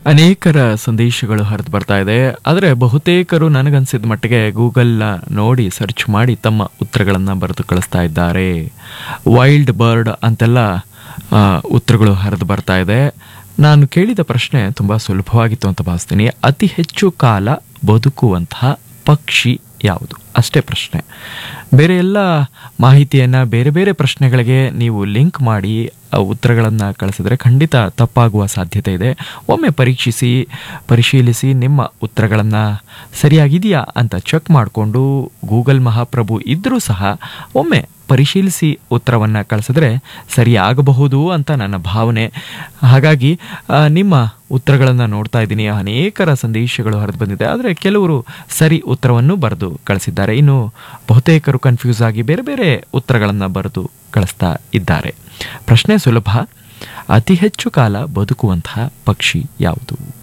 ಅನೇಕರ ಸಂದೇಶಗಳು ಹರಿದು ಬರ್ತಾ ಇದೆ ಆದರೆ ಬಹುತೇಕರು ನನಗನ್ಸಿದ ಮಟ್ಟಿಗೆ ಗೂಗಲ್ನ ನೋಡಿ ಸರ್ಚ್ ಮಾಡಿ ತಮ್ಮ ಉತ್ತರಗಳನ್ನು ಬರೆದು ಕಳಿಸ್ತಾ ಇದ್ದಾರೆ ವೈಲ್ಡ್ ಬರ್ಡ್ ಅಂತೆಲ್ಲ ಆ, ಉತ್ತರಗಳು ಹರಿದು ಬರ್ತಾ ಇದೆ ನಾನು ಕೇಳಿದ ಪ್ರಶ್ನೆ ತುಂಬ ಸುಲಭವಾಗಿತ್ತು ಅಂತ ಭಾವಿಸ್ತೀನಿ ಅತಿ ಹೆಚ್ಚು ಕಾಲ ಬದುಕುವಂತಹ ಪಕ್ಷಿ ಯಾವುದು ಅಷ್ಟೇ ಪ್ರಶ್ನೆ ಬೇರೆ ಎಲ್ಲ ಮಾಹಿತಿಯನ್ನು ಬೇರೆ ಬೇರೆ ಪ್ರಶ್ನೆಗಳಿಗೆ ನೀವು ಲಿಂಕ್ ಮಾಡಿ ಆ ಉತ್ತರಗಳನ್ನು ಕಳಿಸಿದ್ರೆ ಖಂಡಿತ ತಪ್ಪಾಗುವ ಸಾಧ್ಯತೆ ಇದೆ ಒಮ್ಮೆ ಪರೀಕ್ಷಿಸಿ ಪರಿಶೀಲಿಸಿ ನಿಮ್ಮ ಉತ್ತರಗಳನ್ನು ಸರಿಯಾಗಿದೆಯಾ ಅಂತ ಚೆಕ್ ಮಾಡಿಕೊಂಡು ಗೂಗಲ್ ಮಹಾಪ್ರಭು ಇದ್ದರೂ ಸಹ ಒಮ್ಮೆ ಪರಿಶೀಲಿಸಿ ಉತ್ತರವನ್ನು ಕಳಿಸಿದ್ರೆ ಸರಿಯಾಗಬಹುದು ಅಂತ ನನ್ನ ಭಾವನೆ ಹಾಗಾಗಿ ಆ, ನಿಮ್ಮ ಉತ್ತರಗಳನ್ನು ನೋಡ್ತಾ ಇದ್ದೀನಿ ಅನೇಕರ ಸಂದೇಶಗಳು ಹರಿದು ಬಂದಿದೆ ಆದರೆ ಕೆಲವರು ಸರಿ ಉತ್ತರವನ್ನು ಬರೆದು ಕಳಿಸಿದ್ದಾರೆ ಇನ್ನು ಬಹುತೇಕರು ಕನ್ಫ್ಯೂಸ್ ಆಗಿ ಬೇರೆ ಬೇರೆ ಉತ್ತರಗಳನ್ನು ಬರೆದು ಕಳಿಸ್ತಾ ಇದ್ದಾರೆ ಪ್ರಶ್ನೆ ಸುಲಭ ಅತಿ ಹೆಚ್ಚು ಕಾಲ ಬದುಕುವಂತಹ ಪಕ್ಷಿ ಯಾವುದು